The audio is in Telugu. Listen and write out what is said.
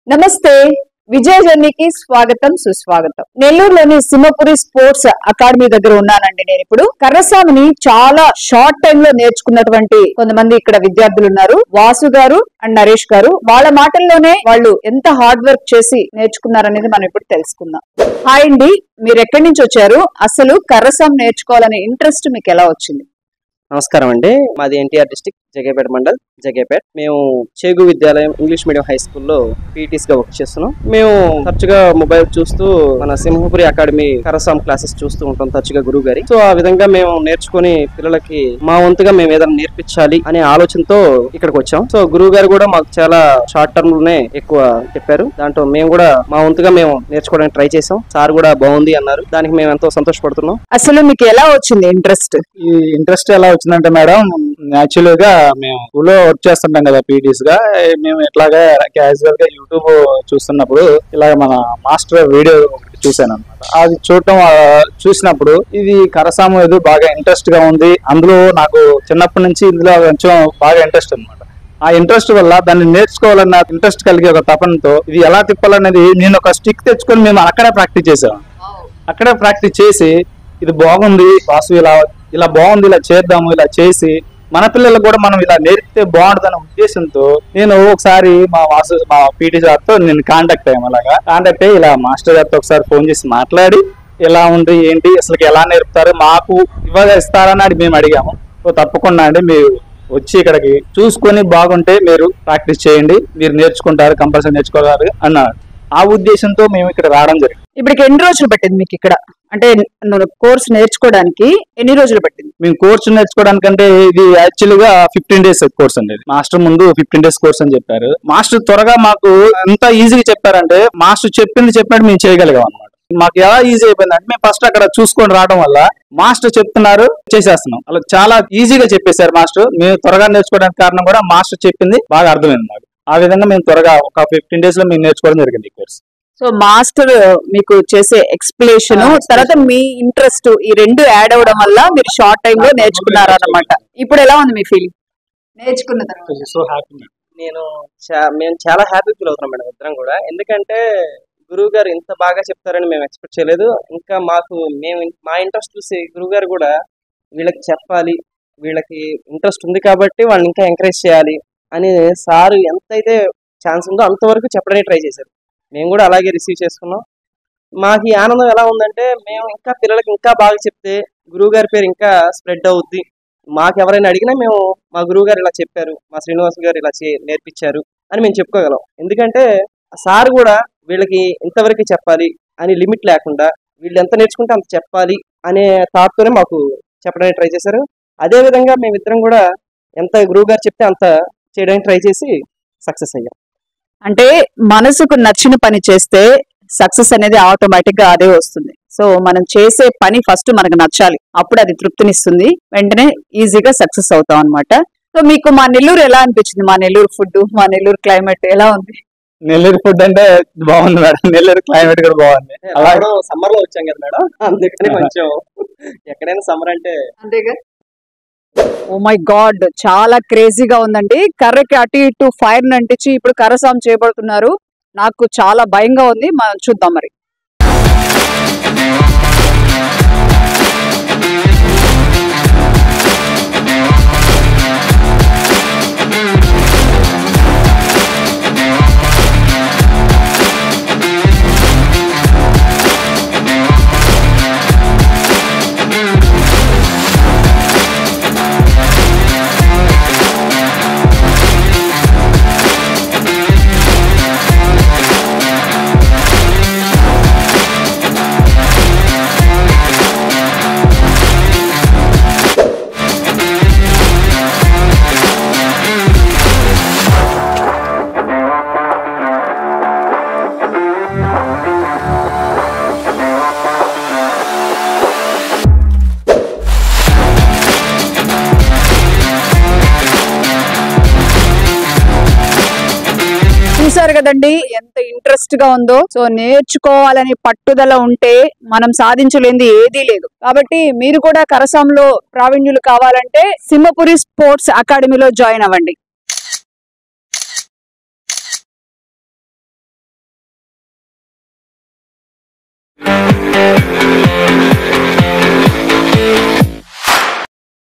నమస్తే విజయ జర్నీకి స్వాగతం సుస్వాగతం నెల్లూరులోని సింహపురి స్పోర్ట్స్ అకాడమీ దగ్గర ఉన్నానండి నేను ఇప్పుడు కర్రసామిని చాలా షార్ట్ టైం లో నేర్చుకున్నటువంటి కొంతమంది ఇక్కడ విద్యార్థులు ఉన్నారు వాసు గారు అండ్ నరేష్ గారు వాళ్ళ మాటల్లోనే వాళ్ళు ఎంత హార్డ్ వర్క్ చేసి నేర్చుకున్నారనేది మనం ఇప్పుడు తెలుసుకుందాం హాయ్ అండి మీరు ఎక్కడి నుంచి వచ్చారు అసలు కర్రసాం నేర్చుకోవాలనే ఇంట్రెస్ట్ మీకు ఎలా వచ్చింది నమస్కారం అండి మాది ఎన్టీఆర్ డిస్టిక్ జగేపేట మండల్ జగేపేట్ మేము చేగు విద్యాలయం ఇంగ్లీష్ మీడియం హై స్కూల్లో పీటీస్ గా వర్క్ చేస్తున్నాం మేము తరచుగా మొబైల్ చూస్తూ మన సింహపురి అకాడమీ కరసాం క్లాసెస్ చూస్తూ ఉంటాం తరచుగా గురువు గారి సో ఆ విధంగా మేము నేర్చుకుని పిల్లలకి మా వంతుగా మేము ఏదైనా నేర్పించాలి అనే ఆలోచనతో ఇక్కడికి వచ్చాం సో గురువు గారు కూడా మాకు చాలా షార్ట్ టర్మ్ లోనే ఎక్కువ చెప్పారు దాంట్లో మేము కూడా మా వంతుగా మేము నేర్చుకోవడానికి ట్రై చేసాం సార్ కూడా బాగుంది అన్నారు దానికి మేము ఎంతో సంతోషపడుతున్నాం అసలు మీకు ఎలా వచ్చింది ఇంట్రెస్ట్ ఈ ఇంట్రెస్ట్ ఎలా వచ్చిందంటే మేడం యాక్చువల్ గా మేము స్కూల్లో వర్క్ చేస్తుంటాం కదా పీటీస్ గా మేము ఇట్లాగా క్యాజువల్ గా యూట్యూబ్ చూస్తున్నప్పుడు ఇలాగ మన మాస్టర్ వీడియో ఒకటి చూసాను అనమాట అది చూడటం ఆ, చూసినప్పుడు ఇది కరసాము ఏదో బాగా ఇంట్రెస్ట్ గా ఉంది అందులో నాకు చిన్నప్పటి నుంచి ఇందులో కొంచెం బాగా ఇంట్రెస్ట్ అన్నమాట ఆ ఇంట్రెస్ట్ వల్ల దాన్ని నేర్చుకోవాలన్న ఇంట్రెస్ట్ కలిగే ఒక తపనతో ఇది ఎలా తిప్పాలనేది నేను ఒక స్టిక్ తెచ్చుకొని మేము అక్కడే ప్రాక్టీస్ చేసాం అక్కడే ప్రాక్టీస్ చేసి ఇది బాగుంది వాసు ఇలా ఇలా బాగుంది ఇలా చేద్దాము ఇలా చేసి మన పిల్లలకు కూడా మనం ఇలా నేర్పితే బాగుంటుందనే ఉద్దేశంతో నేను ఒకసారి మా వాసు మా పీటీ సార్తో నేను కాంటాక్ట్ అయ్యాము అలాగా కాంటాక్ట్ అయ్యి ఇలా మాస్టర్ గారితో ఒకసారి ఫోన్ చేసి మాట్లాడి ఎలా ఉంది ఏంటి అసలు ఎలా నేర్పుతారు మాకు ఇవ్వగా ఇస్తారని అది మేము అడిగాము సో తప్పకుండా అండి మీరు వచ్చి ఇక్కడికి చూసుకొని బాగుంటే మీరు ప్రాక్టీస్ చేయండి మీరు నేర్చుకుంటారు కంపల్సరీ నేర్చుకోవాలి అన్నారు ఆ ఉద్దేశంతో మేము ఇక్కడ రావడం జరిగింది ఇప్పటికి ఎన్ని రోజులు పట్టింది మీకు ఇక్కడ అంటే కోర్స్ నేర్చుకోవడానికి ఎన్ని రోజులు పట్టింది మేము కోర్సు నేర్చుకోవడానికంటే ఇది యాక్చువల్ గా ఫిఫ్టీన్ డేస్ కోర్స్ అండి ఇది. మాస్టర్ ముందు ఫిఫ్టీన్ డేస్ కోర్స్ అని చెప్పారు మాస్టర్ త్వరగా మాకు ఎంత ఈజీగా చెప్పారంటే మాస్టర్ చెప్పింది చెప్పినట్టు మేము చేయగలిగాం అనమాట మాకు ఎలా ఈజీ అయిపోయిందంటే మేము ఫస్ట్ అక్కడ చూసుకొని రావడం వల్ల మాస్టర్ చెప్తున్నారు చేసేస్తున్నాం అలా చాలా ఈజీగా చెప్పేశారు మాస్టర్ మేము త్వరగా నేర్చుకోవడానికి కారణం కూడా మాస్టర్ చెప్పింది బాగా అర్థమైంది మాకు ఆ విధంగా మేము త్వరగా ఒక ఫిఫ్టీన్ డేస్ లో మేము నేర్చుకోవడం జరిగింది ఈ కోర్స్ సో మాస్టర్ మీకు చేసే ఎక్స్ప్లెనేషన్ ఆ, తర్వాత మీ ఇంట్రెస్ట్ ఈ రెండు యాడ్ అవడం వల్ల మీరు షార్ట్ టైం లో నేర్చుకున్నారు అన్నమాట ఇప్పుడు ఎలా ఉంది మీ ఫీలింగ్ నేర్చుకున్న తర్వాత సో హ్యాపీ నేను చా- మేము చాలా హ్యాపీ ఫీల్ అవుతున్నాం మేడం ఇద్దరం కూడా ఎందుకంటే గురువు గారు ఇంత బాగా చెప్తారని మేము ఎక్స్పెక్ట్ చేయలేదు ఇంకా మాకు మేము మా ఇంట్రెస్ట్ చూసి గురువు గారు కూడా వీళ్ళకి చెప్పాలి వీళ్ళకి ఇంట్రెస్ట్ ఉంది కాబట్టి వాళ్ళని ఇంకా ఎంకరేజ్ చేయాలి అని సార్ ఎంతైతే ఛాన్స్ ఉందో అంతవరకు చెప్పడానికి ట్రై చేశారు మేము కూడా అలాగే రిసీవ్ చేసుకున్నాం మాకు ఈ ఆనందం ఎలా ఉందంటే మేము ఇంకా పిల్లలకి ఇంకా బాగా చెప్తే గురువు గారి పేరు ఇంకా స్ప్రెడ్ అవుద్ది మాకు ఎవరైనా అడిగినా మేము మా గురువు గారు ఇలా చెప్పారు మా శ్రీనివాస్ గారు ఇలా చే నేర్పించారు అని మేము చెప్పుకోగలం ఎందుకంటే సార్ కూడా వీళ్ళకి ఇంతవరకు చెప్పాలి అని లిమిట్ లేకుండా వీళ్ళు ఎంత నేర్చుకుంటే అంత చెప్పాలి అనే థాట్తోనే మాకు చెప్పడానికి ట్రై చేశారు అదే విధంగా మేమిద్దరం కూడా ఎంత గురువు గారు చెప్తే అంత చేయడానికి ట్రై చేసి సక్సెస్ అయ్యాం అంటే మనసుకు నచ్చిన పని చేస్తే సక్సెస్ అనేది ఆటోమేటిక్ గా అదే వస్తుంది సో మనం చేసే పని ఫస్ట్ మనకు నచ్చాలి అప్పుడు అది తృప్తినిస్తుంది వెంటనే ఈజీగా సక్సెస్ అవుతాం అన్నమాట సో మీకు మా నెల్లూరు ఎలా అనిపించింది మా నెల్లూరు ఫుడ్ మా నెల్లూరు క్లైమేట్ ఎలా ఉంది నెల్లూరు ఫుడ్ అంటే బాగుంది మేడం నెల్లూరు క్లైమేట్ కూడా బాగుంది అలాగే సమ్మర్ లో వచ్చాం కదా మేడం అందుకని కొంచెం ఎక్కడైనా సమ్మర్ అంటే అంతేగా ఓ మై గాడ్ చాలా క్రేజీగా ఉందండి కర్రకి అటు ఇటు ఫైర్ అంటించి ఇప్పుడు కర్రసాం చేయబడుతున్నారు నాకు చాలా భయంగా ఉంది మనం చూద్దాం మరి చూసారు కదండి ఎంత ఇంట్రెస్ట్ గా ఉందో సో నేర్చుకోవాలని పట్టుదల ఉంటే మనం సాధించలేనిది ఏదీ లేదు కాబట్టి మీరు కూడా కరసాంలో ప్రావీణ్యులు కావాలంటే సింహపురి స్పోర్ట్స్ అకాడమీలో జాయిన్ అవ్వండి